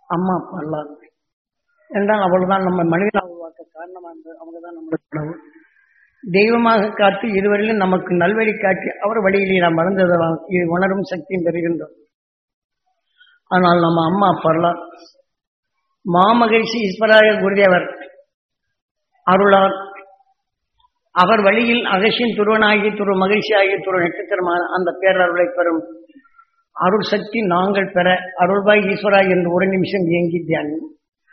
அம்மா அப்பா எல்லாம் என்றால் அவள்தான் நம்ம மனிதனாக உருவாக்க காரணமாக இருந்தது அவங்க தான் நம்மளுக்கு கடவுள் தெய்வமாக காத்து இதுவரையிலும் நமக்கு நல்வழி காட்டி அவர் வழியிலே நாம் வளர்ந்ததெல்லாம் இது உணரும் சக்தியும் பெறுகின்றோம் ஆனால் நம்ம அம்மா அப்பா மாமகிழ்ச்சி ஈஸ்வராய குருதேவர் அருளால் அவர் வழியில் அகசியின் துருவனாகி துரு மகிழ்ச்சி ஆகிய துரு நட்சத்திரமான அந்த பேரருளை பெறும் அருள் சக்தி நாங்கள் பெற அருள்பாய் ஈஸ்வரா என்று ஒரு நிமிஷம் இயங்கி தியானம்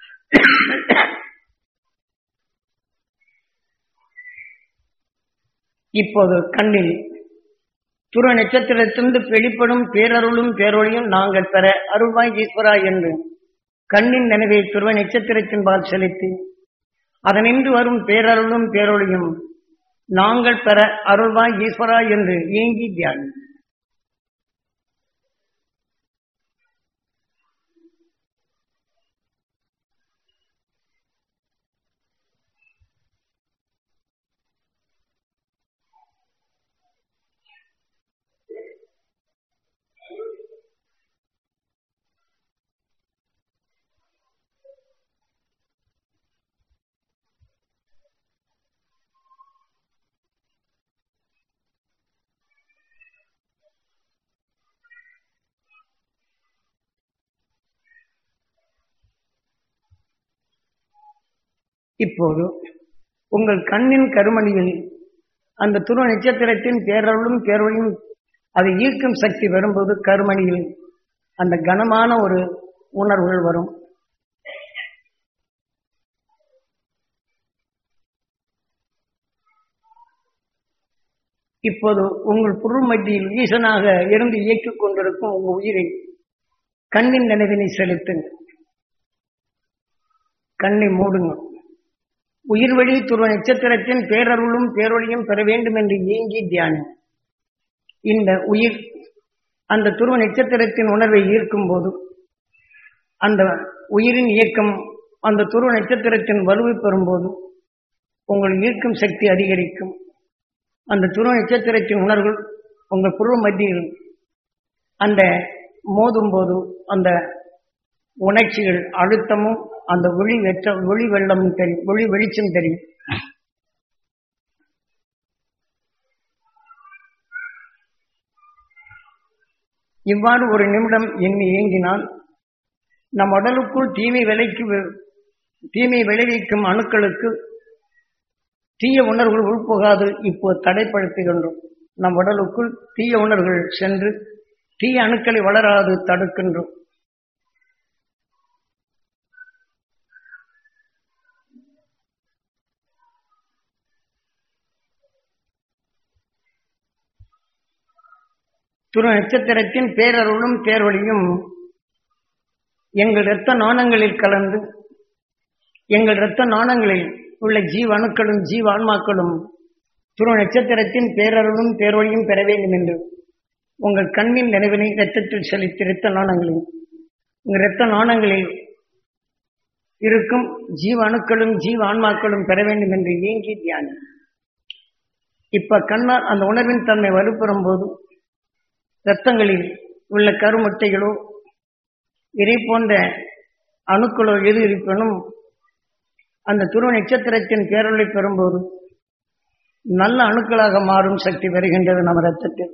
இப்போது கண்ணில் துரு நட்சத்திரத்திலிருந்து வெளிப்படும் பேரருளும் பேரொழியும் நாங்கள் பெற அருள்வாய் ஈஸ்வரா என்று கண்ணின் நினைவை துருவ நட்சத்திரத்தின்பால் செலுத்தி அதனின்று வரும் பேரருளும் பேரொழியும் நாங்கள் பெற அருள்வாய் ஈஸ்வரா என்று ஏங்கி தியானம் இப்போது உங்கள் கண்ணின் கருமணியில் அந்த துருவ நட்சத்திரத்தின் பேரருளும் பேரொழியும் அதை ஈர்க்கும் சக்தி வரும்போது கருமணியில் அந்த கனமான ஒரு உணர்வுகள் வரும் இப்போது உங்கள் பொருள் மத்தியில் ஈசனாக இருந்து இயக்கிக் கொண்டிருக்கும் உங்கள் உயிரை கண்ணின் நினைவினை செலுத்துங்க கண்ணை மூடுங்க உயிர் வழி துருவ நட்சத்திரத்தின் பேரருளும் பேரொழியும் பெற வேண்டும் என்று ஏங்கி தியானம் இந்த உயிர் அந்த துருவ நட்சத்திரத்தின் உணர்வை ஈர்க்கும் போது அந்த உயிரின் இயக்கம் அந்த துருவ நட்சத்திரத்தின் வலுவை பெறும்போது உங்கள் ஈர்க்கும் சக்தி அதிகரிக்கும் அந்த துருவ நட்சத்திரத்தின் உணர்வுகள் உங்கள் புருவ மத்தியில் அந்த மோதும் போது அந்த உணர்ச்சிகள் அழுத்தமும் அந்த ஒளி வெற்ற ஒளி வெள்ளமும் தெரியும் ஒளி வெளிச்சம் தெரியும் இவ்வாறு ஒரு நிமிடம் எண்ணி இயங்கினால் நம் உடலுக்குள் தீமை விளைக்கு தீமை விளைவிக்கும் அணுக்களுக்கு தீய உணர்வுகள் உள்புகாது இப்போ தடைப்படுத்துகின்றோம் நம் உடலுக்குள் தீய உணர்வுகள் சென்று தீய அணுக்களை வளராது தடுக்கின்றோம் துரு நட்சத்திரத்தின் பேரருளும் பேரொழியும் எங்கள் இரத்த நாணங்களில் கலந்து எங்கள் இரத்த நாணங்களில் உள்ள ஜீவணுக்களும் ஜீவான்மாக்களும் துரு நட்சத்திரத்தின் பேரருளும் பேரொழியும் பெற வேண்டும் என்று உங்கள் கண்ணின் நினைவினை இரத்தத்தில் செலுத்தி இரத்த நாணங்களில் உங்கள் இரத்த நாணங்களில் இருக்கும் ஜீவாணுக்களும் ஜீவான்மாக்களும் பெற வேண்டும் என்று ஏங்கி தியானம் இப்ப கண்ணால் அந்த உணர்வின் தன்மை வலுப்பெறும் போது இரத்தங்களில் உள்ள கருமுட்டைகளோ இதை போன்ற அணுக்களோ எது இருப்பினும் அந்த துருவ நட்சத்திரத்தின் பேரொழி பெறும்போது நல்ல அணுக்களாக மாறும் சக்தி வருகின்றது நம்ம ரத்தத்தில்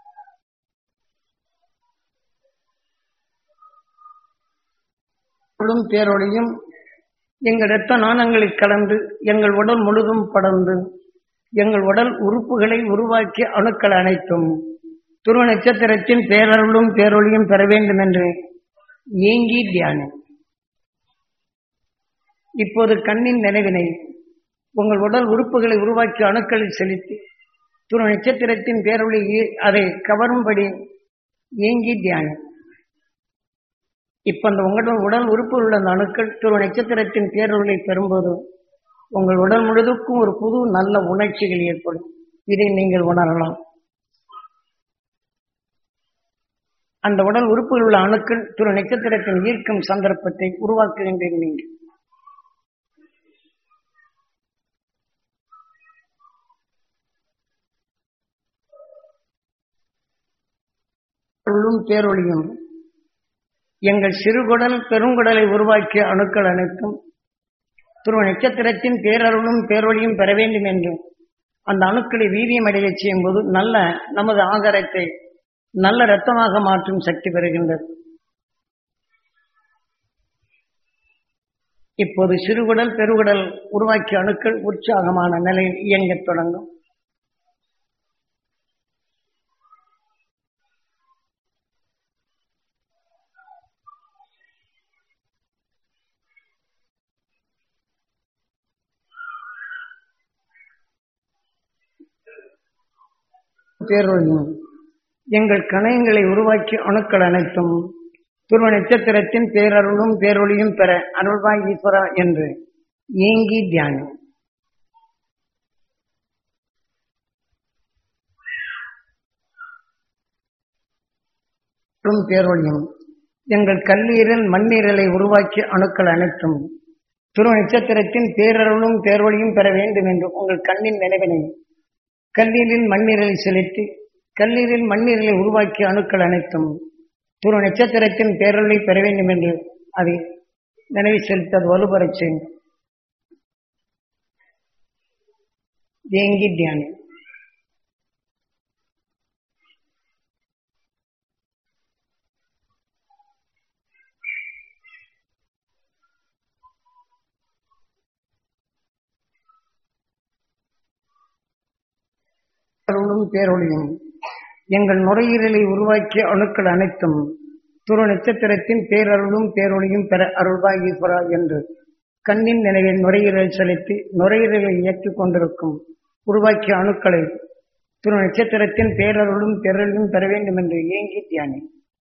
பேரொழியும் எங்கள் இரத்த நாணங்களில் கலந்து எங்கள் உடல் முழுதும் படர்ந்து எங்கள் உடல் உறுப்புகளை உருவாக்கிய அணுக்கள் அனைத்தும் துருவ நட்சத்திரத்தின் பேரருளும் பேரொழியும் பெற வேண்டும் என்று ஏங்கி தியானம் இப்போது கண்ணின் நினைவினை உங்கள் உடல் உறுப்புகளை உருவாக்கிய அணுக்களில் செலுத்தி துரு நட்சத்திரத்தின் பேரொழி அதை கவரும்படி ஏங்கி தியானம் இப்ப அந்த உங்களோட உடல் உறுப்பு உள்ள அந்த அணுக்கள் துரு நட்சத்திரத்தின் பேரொழியை பெறும்போது உங்கள் உடல் முழுதுக்கும் ஒரு புது நல்ல உணர்ச்சிகள் ஏற்படும் இதை நீங்கள் உணரலாம் அந்த உடல் உறுப்புகள் உள்ள அணுக்கள் துரு நட்சத்திரத்தின் ஈர்க்கும் சந்தர்ப்பத்தை உருவாக்குகின்றேன் நீங்கள் பேரொழியும் எங்கள் சிறுகுடல் பெருங்குடலை உருவாக்கிய அணுக்கள் அனைத்தும் துருவ நட்சத்திரத்தின் பேரருளும் பேரொழியும் பெற வேண்டும் என்று அந்த அணுக்களை வீரியம் அடைய செய்யும் போது நல்ல நமது ஆகாரத்தை நல்ல இரத்தமாக மாற்றும் சக்தி பெறுகின்றது இப்போது சிறுகுடல் பெருகுடல் உருவாக்கிய அணுக்கள் உற்சாகமான நிலையில் இயங்கத் தொடங்கும் பேரொழியும் எங்கள் கணையங்களை உருவாக்கிய அணுக்கள் அனைத்தும் துருவ நட்சத்திரத்தின் பேரருளும் பேரொழியும் பெற அருள்வாய் ஈஸ்வரா என்று ஏங்கி தியானம் பேரொழியும் எங்கள் கல்லீரல் மண்ணீரலை உருவாக்கிய அணுக்கள் அனைத்தும் துருவ நட்சத்திரத்தின் பேரருளும் பேரொழியும் பெற வேண்டும் என்று உங்கள் கண்ணின் நினைவினை கல்லீரில் மண்ணீரலை செலுத்தி கல்லீரில் மண்ணீரலை உருவாக்கிய அணுக்கள் அனைத்தும் துரு நட்சத்திரத்தின் பேரொழி பெற வேண்டும் என்று அதை நினைவு செலுத்தி அது வலுப்பெறச் செய்யும் ஏங்கி தியானம் அருளும் பேரொழியும் எங்கள் நுரையீரலை உருவாக்கிய அணுக்கள் அனைத்தும் துரு நட்சத்திரத்தின் பேரருளும் பேரொழியும் பெற அருள்வாய் ஈஸ்வரா என்று கண்ணின் நினைவில் நுரையீரல் செலுத்தி நுரையீரலை இயக்கிக் கொண்டிருக்கும் உருவாக்கிய அணுக்களை துரு நட்சத்திரத்தின் பேரருளும் பேரொழியும் பெற வேண்டும் என்று ஏங்கி தியானி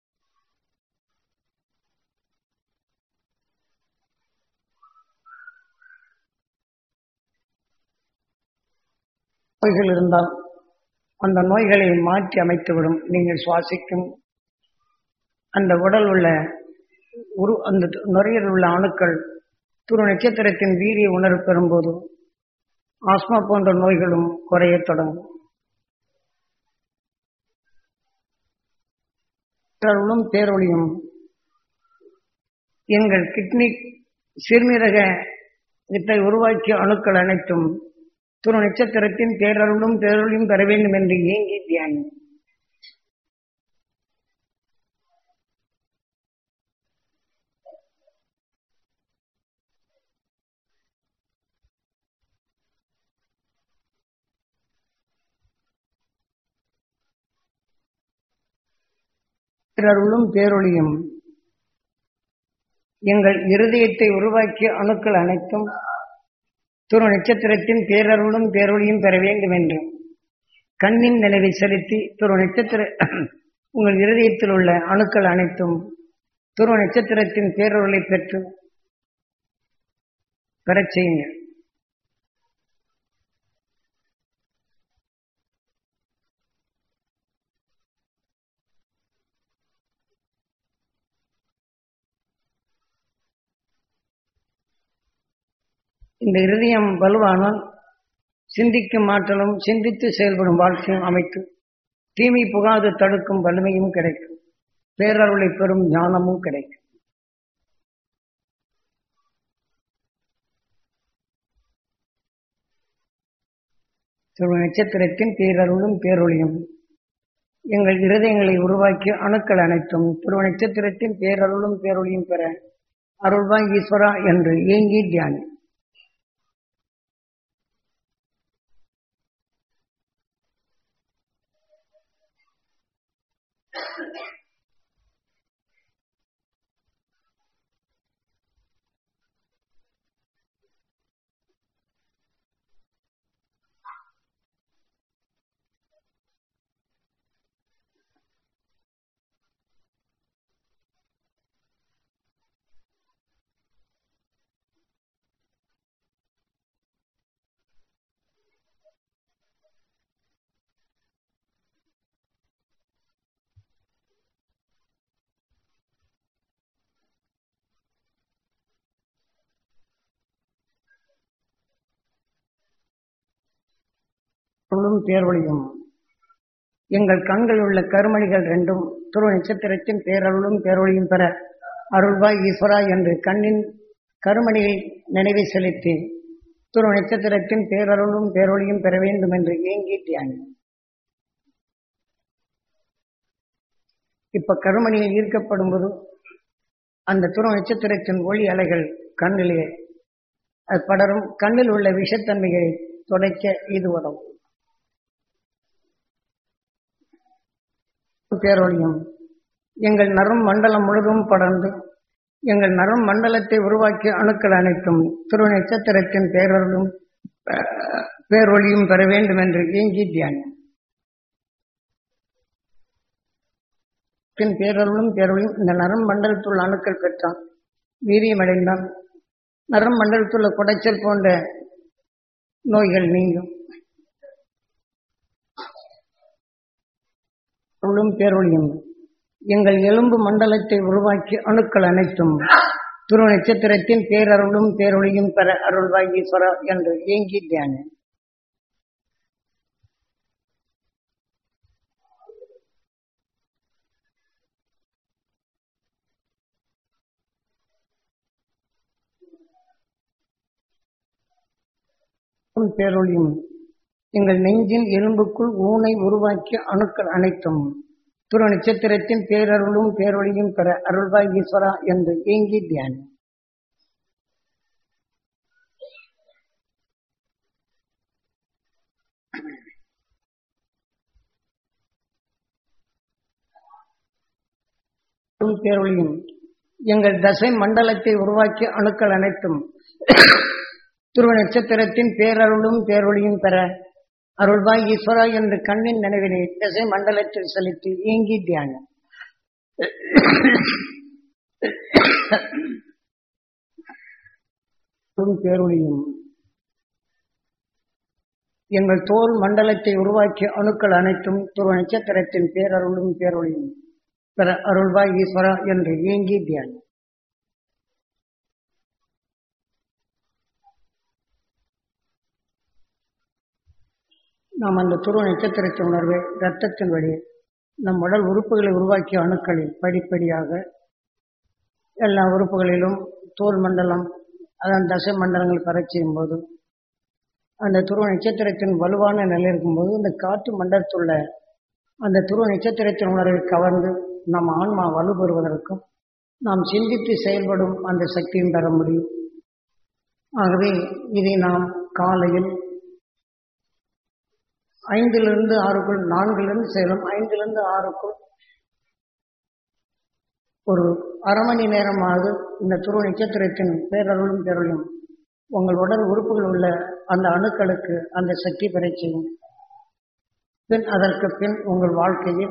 நோய்கள் இருந்தால் அந்த நோய்களை மாற்றி அமைத்துவிடும் நீங்கள் சுவாசிக்கும் அந்த உடல் உள்ள உரு அந்த நுரையில் உள்ள அணுக்கள் துரு நட்சத்திரத்தின் வீரிய உணர்வு பெறும்போது ஆஸ்மா போன்ற நோய்களும் குறையத் தொடங்கும் அருளும் பேரொழியும் எங்கள் கிட்னி சிறுநீரக இத்தை உருவாக்கிய அணுக்கள் அனைத்தும் துரு நட்சத்திரத்தின் பேரருளும் பேரொழியும் பெற வேண்டும் என்று ஏங்கி தியானி பேரருளும் பேரொழியும் எங்கள் இருதயத்தை உருவாக்கிய அணுக்கள் அனைத்தும் துரு நட்சத்திரத்தின் பேரருளும் பேரொழியும் பெற வேண்டும் என்று கண்ணின் நினைவை செலுத்தி துரு நட்சத்திர உங்கள் இருதயத்தில் உள்ள அணுக்கள் அனைத்தும் துருவ நட்சத்திரத்தின் பேரொருளை பெற்று பெறச் செய்யுங்கள் இந்த இருதயம் வலுவானால் சிந்திக்கும் ஆற்றலும் சிந்தித்து செயல்படும் வாழ்க்கையும் அமைத்து தீமை புகாது தடுக்கும் வலிமையும் கிடைக்கும் பேரருளை பெறும் ஞானமும் கிடைக்கும் துருவ நட்சத்திரத்தின் பேரருளும் பேரொழியும் எங்கள் இருதயங்களை உருவாக்கிய அணுக்கள் அனைத்தும் துருவ நட்சத்திரத்தின் பேரருளும் பேரொழியும் பெற அருள்வாய் ஈஸ்வரா என்று ஏங்கி தியானி அருளும் பேரொழியும் எங்கள் கண்களில் உள்ள கருமணிகள் ரெண்டும் துருவ நட்சத்திரத்தின் பேரருளும் பேரொழியும் பெற அருள்வாய் ஈஸ்வரா என்று கண்ணின் கருமணியை நினைவை செலுத்தி துரு நட்சத்திரத்தின் பேரருளும் பேரொழியும் பெற வேண்டும் என்று ஏங்கி தியானி இப்ப கருமணியில் ஈர்க்கப்படும் போது அந்த துரு நட்சத்திரத்தின் ஒளி அலைகள் கண்ணிலே அது படரும் கண்ணில் உள்ள விஷத்தன்மையை துடைக்க இது உதவும் பேரொழியும் எங்கள் நரும் மண்டலம் முழுதும் படர்ந்து எங்கள் நரும் மண்டலத்தை உருவாக்கிய அணுக்கள் அனைத்தும் திரு நட்சத்திரத்தின் பேரொருளும் பேரொழியும் பெற வேண்டும் என்று ஏங்கி தியானம் பின் பேரருளும் பேரொழியும் இந்த நரம் மண்டலத்துள்ள அணுக்கள் பெற்றான் வீரியமடைந்தான் நரம் மண்டலத்துள்ள குடைச்சல் போன்ற நோய்கள் நீங்கும் அருளும் பேரொழியும் எங்கள் எலும்பு மண்டலத்தை உருவாக்கி அணுக்கள் அனைத்தும் துரு நட்சத்திரத்தின் பேரருளும் பேரொழியும் பெற அருள்வாய் ஈஸ்வரா என்று ஏங்கி தியானம் பேரொழியும் எங்கள் நெஞ்சின் எலும்புக்குள் ஊனை உருவாக்கிய அணுக்கள் அனைத்தும் துரு நட்சத்திரத்தின் பேரருளும் பேரொழியும் பெற அருள்வாய் ஈஸ்வரா என்று ஏங்கி தியானம் பேரொழியும் எங்கள் தசை மண்டலத்தை உருவாக்கிய அணுக்கள் அனைத்தும் துருவ நட்சத்திரத்தின் பேரருளும் பேரொழியும் பெற அருள்வாய் ஈஸ்வரா என்று கண்ணின் நினைவினை திசை மண்டலத்தில் செலுத்தி ஏங்கி தியானம் பேரொழியும் எங்கள் தோல் மண்டலத்தை உருவாக்கிய அணுக்கள் அனைத்தும் துருவ நட்சத்திரத்தின் பேரருளும் பேரொழியும் பெற அருள்வாய் ஈஸ்வரா என்று ஏங்கி தியானம் நாம் அந்த துருவ நட்சத்திரத்தின் உணர்வை இரத்தத்தின் வழி நம் உடல் உறுப்புகளை உருவாக்கிய அணுக்களில் படிப்படியாக எல்லா உறுப்புகளிலும் தோல் மண்டலம் அதன் தசை மண்டலங்கள் பெறச் செய்யும் போது அந்த துருவ நட்சத்திரத்தின் வலுவான நிலை இருக்கும்போது இந்த காற்று மண்டலத்துள்ள அந்த துருவ நட்சத்திரத்தின் உணர்வை கவர்ந்து நம் ஆன்மா வலுப்பெறுவதற்கும் நாம் சிந்தித்து செயல்படும் அந்த சக்தியும் பெற முடியும் ஆகவே இதை நாம் காலையில் ஐந்திலிருந்து ஆறுக்குள் நான்கிலிருந்து சேலம் ஐந்திலிருந்து ஆறுக்குள் ஒரு அரை மணி நேரமாவது இந்த துருவ நட்சத்திரத்தின் பேரருளும் பேரொழியும் உங்கள் உடல் உறுப்புகள் உள்ள அந்த அணுக்களுக்கு அந்த சக்தி பெறச் செய்யும் பின் அதற்கு பின் உங்கள் வாழ்க்கையில்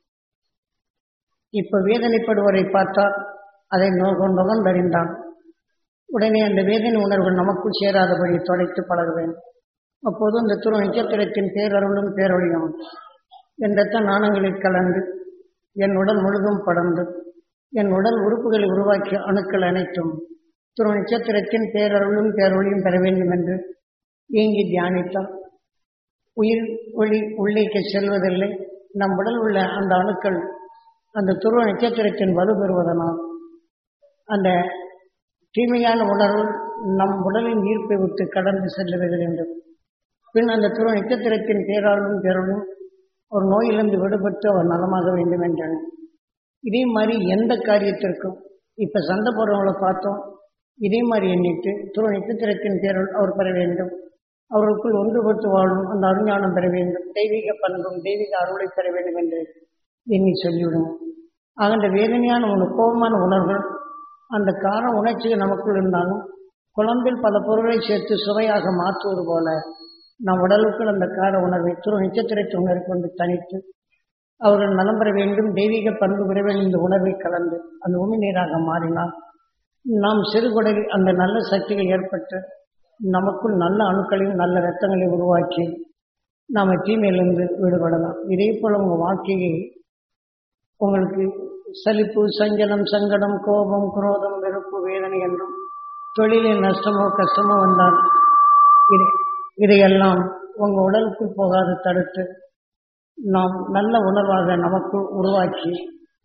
இப்ப வேதனைப்படுவரை பார்த்தால் அதை நோகொண்டவன் அறிந்தான் உடனே அந்த வேதனை உணர்வு நமக்குள் சேராதபடி தொலைத்து பழக வேண்டும் அப்போது இந்த துரு நட்சத்திரத்தின் பேரருளும் பேரொழியும் என் ரத்த நாணங்களில் கலந்து என் உடல் முழுதும் படர்ந்து என் உடல் உறுப்புகளை உருவாக்கிய அணுக்கள் அனைத்தும் துரு நட்சத்திரத்தின் பேரருளும் பேரொழியும் பெற வேண்டும் என்று ஏங்கி தியானித்தால் உயிர் ஒளி உள்ளேக்கு செல்வதில்லை நம் உடல் உள்ள அந்த அணுக்கள் அந்த துருவ நட்சத்திரத்தின் வலு பெறுவதனால் அந்த தீமையான உணர்வு நம் உடலின் ஈர்ப்பை விட்டு கடந்து செல்லுவது வேண்டும் பின் அந்த துருவ நட்சத்திரத்தின் பேராலும் பேரலும் ஒரு நோயிலிருந்து விடுபட்டு அவர் நலமாக வேண்டும் என்றான் இதே மாதிரி எந்த காரியத்திற்கும் இப்ப சண்டை போடுறவங்கள பார்த்தோம் இதே மாதிரி எண்ணிட்டு துருவ நட்சத்திரத்தின் பேரல் அவர் பெற வேண்டும் அவர்களுக்குள் ஒன்றுபட்டு வாழும் அந்த அருஞானம் பெற வேண்டும் தெய்வீக பண்பும் தெய்வீக அருளை பெற வேண்டும் என்று எண்ணி சொல்லிவிடும் ஆக அந்த வேதனையான உணர்வு கோபமான உணர்வுகள் அந்த கார உணர்ச்சிகள் நமக்குள் இருந்தாலும் குழம்பில் பல பொருளை சேர்த்து சுவையாக மாற்றுவது போல நம் உடலுக்குள் அந்த கார உணர்வை துரு நட்சத்திரத்தை உணர்வை கொண்டு தனித்து அவர்கள் நலம் பெற வேண்டும் தெய்வீக பண்பு விரைவில் இந்த உணர்வை கலந்து அந்த உமி நீராக மாறினால் நாம் சிறுகுடலில் அந்த நல்ல சக்திகள் ஏற்பட்டு நமக்குள் நல்ல அணுக்களையும் நல்ல இரத்தங்களையும் உருவாக்கி நாம் தீமையிலிருந்து விடுபடலாம் இதே போல உங்கள் வாழ்க்கையை உங்களுக்கு சலிப்பு சஞ்சலம் சங்கடம் கோபம் குரோதம் வெறுப்பு வேதனை என்றும் தொழிலில் நஷ்டமோ கஷ்டமோ வந்தால் இது இதையெல்லாம் உங்கள் உடலுக்குள் போகாது தடுத்து நாம் நல்ல உணர்வாக நமக்குள் உருவாக்கி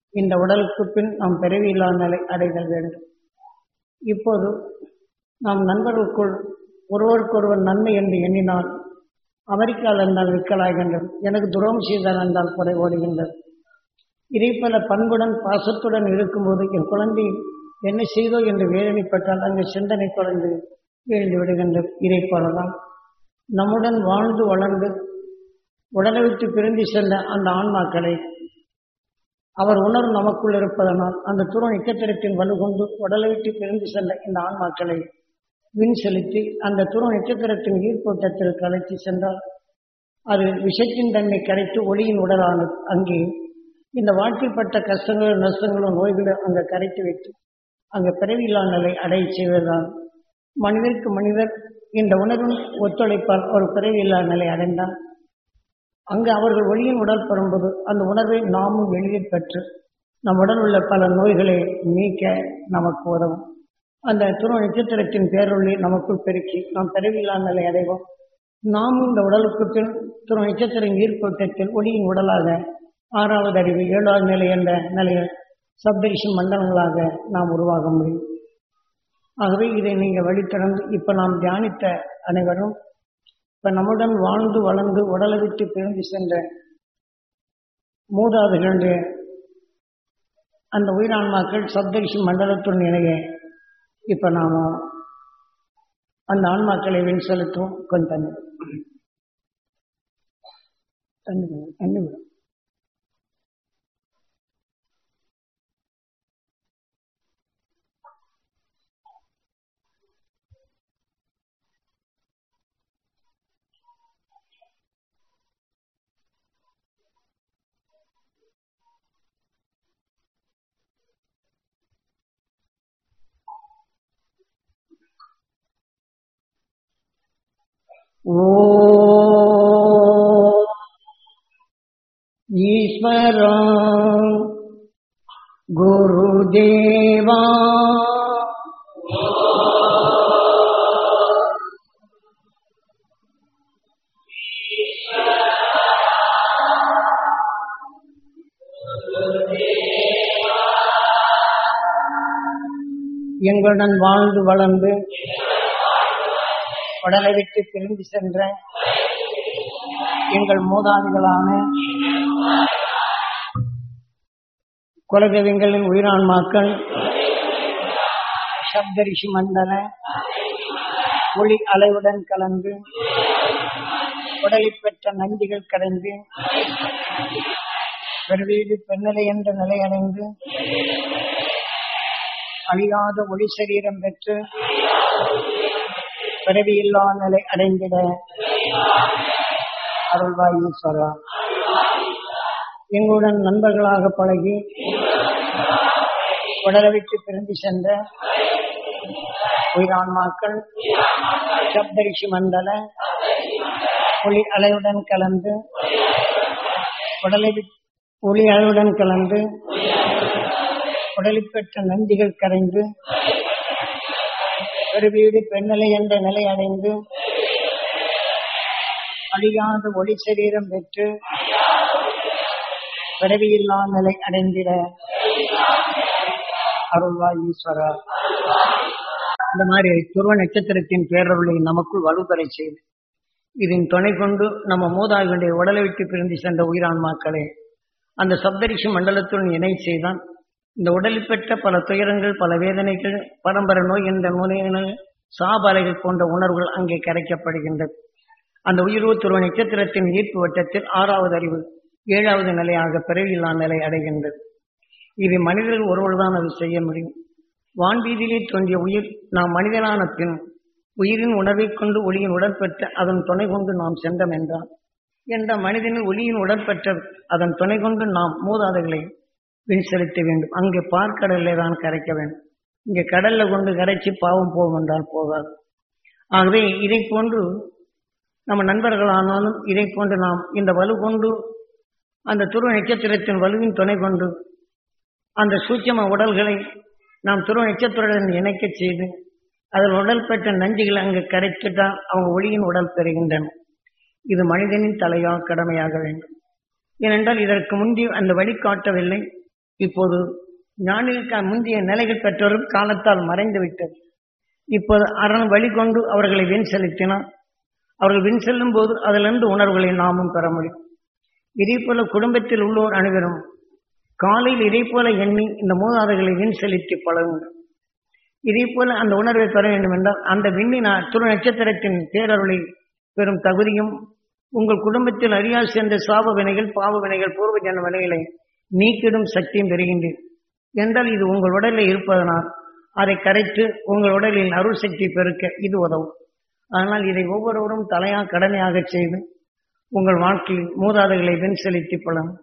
இந்த உடலுக்கு பின் நாம் பிறவியில்லா நிலை அடைதல் வேண்டும் இப்போது நாம் நண்பர்களுக்குள் ஒருவருக்கொருவர் நன்மை என்று எண்ணினால் அமெரிக்காவில் இருந்தால் விற்கலாகின்றது எனக்கு துரோகம் செய்தால் என்றால் குறை ஓடுகின்றது இதே போல பண்புடன் பாசத்துடன் இருக்கும்போது என் குழந்தை என்ன செய்தோ என்று வேதனைப்பட்டால் அங்கு சிந்தனை தொடர்ந்து வீழ்ந்து விடுகின்றது இதை போலதான் நம்முடன் வாழ்ந்து வளர்ந்து உடலை விட்டு பிரிந்து சென்ற அந்த ஆன்மாக்களை அவர் உணர்வு நமக்குள் இருப்பதனால் அந்த துணை நட்சத்திரத்தின் வலு கொண்டு உடலை விட்டு பிரிந்து சென்ற இந்த ஆன்மாக்களை விண் செலுத்தி அந்த துணை நட்சத்திரத்தின் ஈர்ப்போட்டத்தில் கலைத்து சென்றால் அது விஷத்தின் தன்மை கரைத்து ஒளியின் உடலானது அங்கே இந்த வாழ்க்கைப்பட்ட கஷ்டங்களும் நஷ்டங்களும் நோய்களும் அங்கே கரைத்து வைத்து அங்கே பிறவியில்லா நிலை அடைய செய்வதுதான் மனிதருக்கு மனிதர் இந்த உணர்வின் ஒத்துழைப்பால் ஒரு பிறவியில்லா நிலை அடைந்தால் அங்கு அவர்கள் ஒளியின் உடல் பெறும்போது அந்த உணர்வை நாமும் எளிதில் பெற்று நம் உடல் உள்ள பல நோய்களை நீக்க நமக்கு உதவும் அந்த துணை நட்சத்திரத்தின் பேரொழி நமக்குள் பெருக்கி நாம் பிறவில்லா நிலை அடைவோம் நாமும் இந்த உடலுக்கு பின் துணை நட்சத்திரம் ஈர்ப்போட்டத்தில் ஒளியின் உடலாக ஆறாவது அறிவு ஏழாவது நிலை என்ற நிலையில் சப்தரிஷி மண்டலங்களாக நாம் உருவாக முடியும் ஆகவே இதை நீங்கள் வழித்தடந்து இப்போ நாம் தியானித்த அனைவரும் இப்போ நம்முடன் வாழ்ந்து வளர்ந்து உடலை விட்டு பிரிந்து சென்ற மூதாதைகளுடைய அந்த உயிரான்மாக்கள் சப்தரிஷி மண்டலத்துடன் இணைய இப்போ நாம் அந்த ஆன்மாக்களை வின் செலுத்துவோம் கொஞ்சம் தண்ணி தண்ணி விடும், தண்ணி விடும் ஓ ஈஸ்வரா குருதேவா எங்களுடன் வாழ்ந்து வளர்ந்து உடலை விட்டு பிரிந்து சென்ற எங்கள் மூதாதிகளான குலதெய்வங்களின் உயிரான்மாக்கள் சப்தரிஷி மண்டல ஒளி அலைவுடன் கலந்து உடலில் பெற்ற நந்திகள் கடைந்து பெருவீடு பெண்ணிலை என்ற நிலையடைந்து அழியாத ஒளி சரீரம் பெற்று பிறவியில்லா நிலை அடைந்திட அருள்வாய் ஈஸ்வரா எங்களுடன் நண்பர்களாக பழகி உடலை விட்டு பிரிந்து சென்ற உயிரான்மாக்கள் சப்தரிஷி மண்டல ஒளி அலையுடன் கலந்து உடலை விட்- ஒளி அலையுடன் கலந்து உடலில் பெற்ற நந்திகள் கரைந்து பெருவீடு பெண்ணிலை என்ற நிலை அடைந்து அழியாத ஒளி சரீரம் பெற்று பிறவியில்லா நிலை அடைந்திட அருள்வாய் ஈஸ்வரா இந்த மாதிரி துருவ நட்சத்திரத்தின் பேரருளை நமக்குள் வலுப்பெற செய்து இதன் துணை கொண்டு நம்ம மூதாதைகளுடைய உடலை விட்டு பிரிந்து சென்ற உயிரான்மாக்களே அந்த சப்தரிஷி மண்டலத்துடன் இணை செய்தான் இந்த உடலில் பெற்ற பல துயரங்கள் பல வேதனைகள் பரம்பரை நோய் என்ற நோயினால் சாபாலைகள் போன்ற உணர்வுகள் அங்கே கரைக்கப்படுகின்றது அந்த உயிர்வு துருவ நட்சத்திரத்தின் ஈர்ப்பு வட்டத்தில் ஆறாவது அறிவு ஏழாவது நிலையாக பிறவியில்லா நிலை அடைகின்றது இது மனிதர்கள் ஒருவர்தான் அது செய்ய முடியும் வான்வீதியிலே தோன்றிய உயிர் நாம் மனிதனான பின் உயிரின் உணர்வைக் கொண்டு ஒளியின் உடற்பெற்ற அதன் துணை கொண்டு நாம் சென்றோம் என்றால் என்ற மனிதனின் ஒளியின் உடற்பெற்ற அதன் துணை கொண்டு நாம் மூதாதைகளை வின் செலுத்த வேண்டும் அங்கே பார்க்கடல்லே தான் கரைக்க வேண்டும் இங்கே கடல்ல கொண்டு கரைச்சி பாவம் போகும் என்றால் போகாது ஆகவே இதை போன்று நம்ம நண்பர்களானாலும் இதை போன்று நாம் இந்த வலு கொண்டு அந்த துருவ நட்சத்திரத்தின் வலுவின் துணை கொண்டு அந்த சூட்சம உடல்களை நாம் துருவ நட்சத்திரத்துடன் இணைக்கச் செய்து அதில் உடல் பெற்ற நஞ்சுகளை அங்கு கரைத்துட்டால் அவங்க ஒளியின் உடல் பெறுகின்றன இது மனிதனின் தலையா கடமையாக வேண்டும் ஏனென்றால் இதற்கு முந்தி அந்த வழி காட்டவில்லை இப்போது ஞானிகளுக்கு முந்தைய நிலைகள் பெற்றோரும் காலத்தால் மறைந்து விட்டது இப்போது அரண் வழிகொண்டு அவர்களை வின் செலுத்தினால் அவர்கள் வின் செல்லும் போது அதிலிருந்து உணர்வுகளை நாமும் பெற முடியும் இதே போல குடும்பத்தில் உள்ளோர் அனைவரும் காலையில் இதே போல எண்ணி இந்த மூதாதைகளை வின் செலுத்தி பழகுங்கள் இதே போல அந்த உணர்வை பெற வேண்டும் என்றால் அந்த விண்ணின் துரு நட்சத்திரத்தின் பேரருளை பெறும் தகுதியும் உங்கள் குடும்பத்தில் அறியால் சேர்ந்த சாப வினைகள் பாவ வினைகள் பூர்வ ஜன வினைகளை நீக்கிடும் சக்தியும் பெறுகின்றேன் என்றால் இது உங்கள் உடலில் இருப்பதனால் அதை கரைத்து உங்கள் உடலில் அருள் சக்தி பெருக்க இது உதவும் அதனால் இதை ஒவ்வொருவரும் தலையாக கடமையாக செய்து உங்கள் வாழ்க்கையில் மூதாதைகளை வெண் செலுத்தி பழம்